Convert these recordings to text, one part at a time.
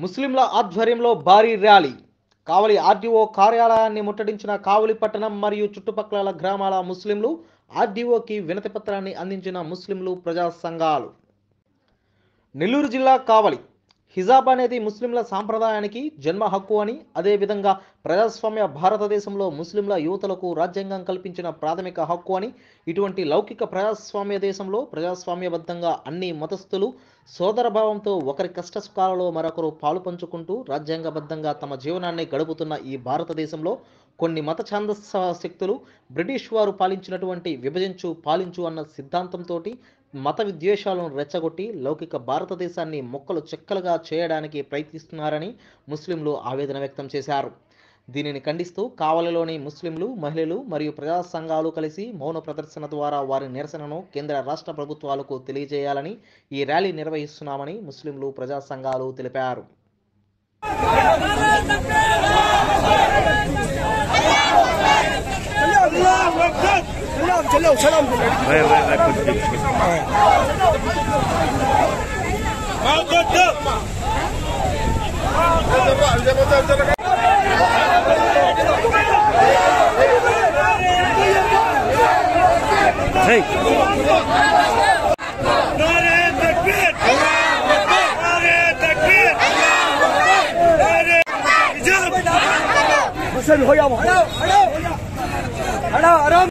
ముస్లింల ఆధ్వర్యంలో భారీ ర్యాలీ కావలి ఆర్డీఓ కార్యాలయాన్ని ముట్టడించిన కావలి పట్టణం మరియు చుట్టుపక్కల గ్రామాల ముస్లింలు ఆర్డీఓకి వినతి పత్రాన్ని అందించిన ముస్లింలు ప్రజా సంఘాలు నెల్లూరు జిల్లా కావలి హిజాబ్ అనేది ముస్లింల సాంప్రదాయానికి జన్మ హక్కు అని అదేవిధంగా ప్రజాస్వామ్య భారతదేశంలో ముస్లింల యువతలకు రాజ్యాంగం కల్పించిన ప్రాథమిక హక్కు అని ఇటువంటి లౌకిక ప్రజాస్వామ్య దేశంలో ప్రజాస్వామ్యబద్ధంగా అన్ని మతస్థులు సోదరభావంతో ఒకరి కష్ట సుఖాలలో మరొకరు పాలు పంచుకుంటూ రాజ్యాంగబద్ధంగా తమ జీవనాన్ని గడుపుతున్న ఈ భారతదేశంలో కొన్ని మత ఛాందస శక్తులు బ్రిటిష్ వారు పాలించినటువంటి విభజించు పాలించు అన్న సిద్ధాంతంతో మత విద్వేషాలను రెచ్చగొట్టి లౌకిక భారతదేశాన్ని మొక్కలు చెక్కలుగా చేయడానికి ప్రయత్నిస్తున్నారని ముస్లింలు ఆవేదన వ్యక్తం చేశారు దీనిని ఖండిస్తూ కావలిలోని ముస్లింలు మహిళలు మరియు ప్రజా సంఘాలు కలిసి మౌన ప్రదర్శన ద్వారా వారి నిరసనను కేంద్ర రాష్ట్ర ప్రభుత్వాలకు తెలియజేయాలని ఈ ర్యాలీ నిర్వహిస్తున్నామని ముస్లింలు ప్రజా సంఘాలు తెలిపారు चलो सलाम भाई भाई भाई कुछ कुछ Hey. बसल हो जाओ हड़ो हड़ो हड़ो आराम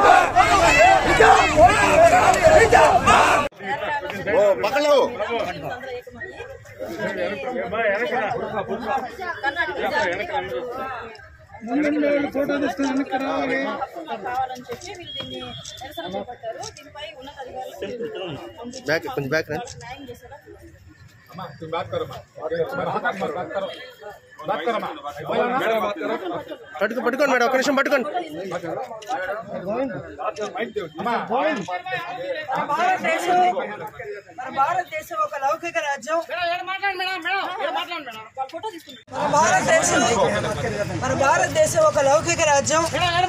పక్కలో కావాలని చెప్పి వీళ్ళు దీన్ని నిరసన చేపట్టారు దీనిపై ఉన్నతాధికారులు బ్యాక్ కొంచెం బ్యాక్ రండి న్యాయం చేసేలా పట్టుకో పట్టుకోండి మేడం ఒక నిమిషం పట్టుకోండి మన భారతదేశం మన భారతదేశం ఒక లౌకిక రాజ్యం మన భారతదేశం మన భారతదేశం ఒక లౌకిక రాజ్యం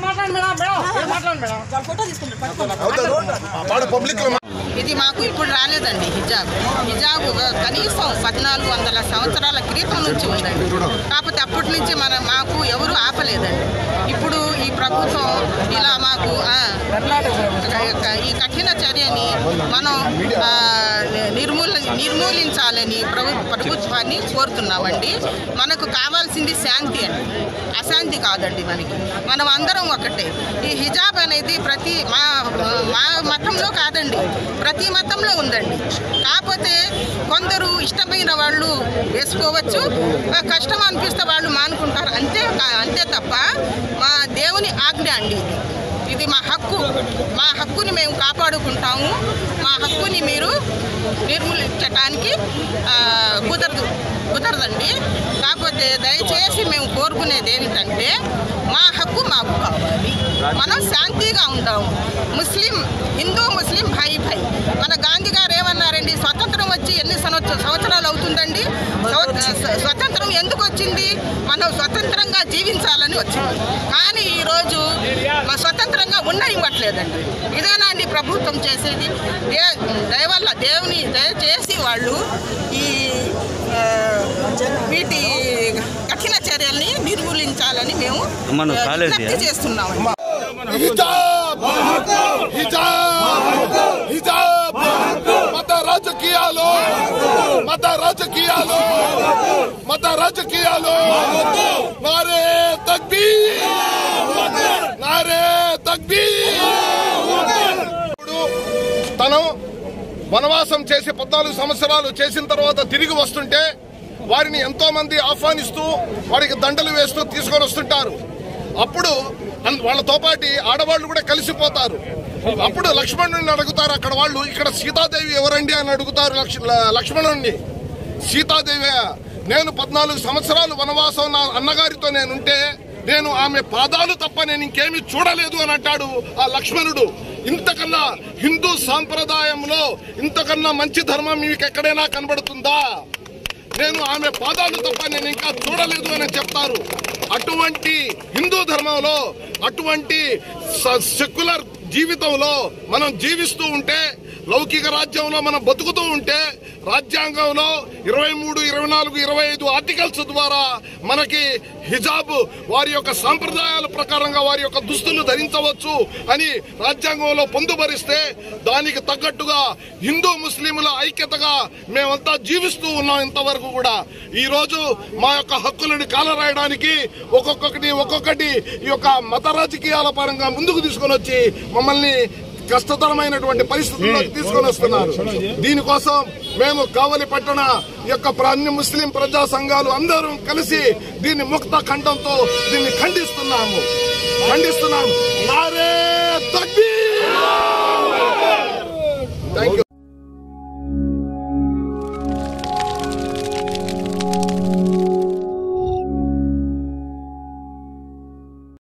వాడు పబ్లిక్ లో ఇది మాకు ఇప్పుడు రాలేదండి హిజాబ్ హిజాబ్ కనీసం పద్నాలుగు వందల సంవత్సరాల క్రితం నుంచి ఉందండి కాకపోతే అప్పటి నుంచి మన మాకు ఎవరు ఆపలేదండి ఇప్పుడు ఈ ప్రభుత్వం ఇలా మాకు ఆ, ఈ కఠిన చర్యని మనం ఆ, నిర్మూల నిర్మూలించాలని ప్రభు ప్రభుత్వాన్ని కోరుతున్నామండి మనకు కావాల్సింది శాంతి అండి అశాంతి కాదండి మనకి మనం అందరం ఒకటే ఈ హిజాబ్ అనేది ప్రతి మా మా మతంలో కాదండి ప్రతి మతంలో ఉందండి కాకపోతే కొందరు ఇష్టమైన వాళ్ళు వేసుకోవచ్చు ఆ, కష్టం అనిపిస్తే వాళ్ళు మానుకుంటారు అంతే కా- అంతే తప్ప మా దేవుని ఆజ్ఞ అండి ఇది ఇది మా హక్కు మా హక్కుని మేము కాపాడుకుంటాము మా హక్కుని మీరు నిర్మూలించటానికి ఆ, కుదరదు కుదరదండి కాకపోతే దయచేసి మేము కోరుకునేది ఏమిటంటే మా హక్కు మాకు కావాలి మనం శాంతిగా ఉంటాము ముస్లిం హిందూ ముస్లిం భాయి భాయ్ మన గాంధీ గారు ఏమన్నారండి స్వతంత్రం వచ్చి ఎన్ని సంవత్సర సంవత్సరాలు అవుతుందండి స్వ- స్వతంత్రం ఎందుకు వచ్చింది మనం స్వతంత్రంగా జీవించాలని వచ్చింది కానీ ఈరోజు మా స్వతంత్రంగా ఉన్న ఇవ్వట్లేదండి ఇదేనా అండి ప్రభుత్వం చేసేది దే దయవల్ల దేవుని దయచేసి వాళ్ళు ఈ ఆ, వీటి కఠిన చర్యల్ని నిర్మూలించాలని మేము అమ్మ, నువ్వు ఆ, కాలేజీ విజ్ఞప్తి చేస్తున్నాము హిజాబ్ హిజాబ్ హిజాబ్ మత రాజకీయాలు మత రాజకీయాలు మత రాజకీయాలు నారే తక్బీర్ నారే తక్బీర్ తను వనవాసం చేసి పద్నాలుగు సంవత్సరాలు చేసిన తర్వాత తిరిగి వస్తుంటే వారిని ఎంతో మంది ఆహ్వానిస్తూ వారికి దండలు వేస్తూ తీసుకొని వస్తుంటారు అప్పుడు అన్- వాళ్ళతో పాటి ఆడవాళ్ళు కూడా కలిసిపోతారు అప్పుడు లక్ష్మణుని అడుగుతారు అక్కడ వాళ్ళు ఇక్కడ సీతాదేవి ఎవరండి అని అడుగుతారు లక్ష- ల- లక్ష్మణుణ్ణి సీతాదేవి నేను పద్నాలుగు సంవత్సరాలు వనవాసం నా అన్నగారితో నేనుంటే నేను ఆమె పాదాలు తప్ప నేను ఇంకేమీ చూడలేదు అని అంటాడు ఆ లక్ష్మణుడు ఇంతకన్నా హిందూ సాంప్రదాయంలో ఇంతకన్నా మంచి ధర్మం మీకు ఎక్కడైనా కనబడుతుందా నేను ఆమె పాదాలు తప్ప నేను ఇంకా చూడలేదు అని చెప్తారు అటువంటి హిందూ ధర్మంలో అటువంటి స- సెక్యులర్ జీవితంలో మనం జీవిస్తూ ఉంటే లౌకిక రాజ్యంలో మనం బతుకుతూ ఉంటే రాజ్యాంగంలో ఇరవై మూడు ఇరవై నాలుగు ఇరవై ఐదు ఆర్టికల్స్ ద్వారా మనకి హిజాబ్ వారి యొక్క సాంప్రదాయాల ప్రకారంగా వారి యొక్క దుస్తులు ధరించవచ్చు అని రాజ్యాంగంలో పొందుపరిస్తే దానికి తగ్గట్టుగా హిందూ ముస్లింల ఐక్యతగా మేమంతా జీవిస్తూ ఉన్నాం ఇంతవరకు కూడా ఈ రోజు మా యొక్క హక్కులను కాలరాయడానికి ఒక్కొక్కటి ఒక్కొక్కటి ఈ యొక్క మత రాజకీయాల పరంగా ముందుకు తీసుకొని వచ్చి మమ్మల్ని కష్టతరమైనటువంటి పరిస్థితుల్లోకి తీసుకొని వస్తున్నారు దీనికోసం మేము కావలి పట్టణ యొక్క ప్ర- అన్ని ముస్లిం ప్రజా సంఘాలు అందరూ కలిసి దీన్ని ముక్త ఖండంతో దీన్ని ఖండిస్తున్నాము ఖండిస్తున్నాము నారే తక్బీర్ థ్యాంక్ యూ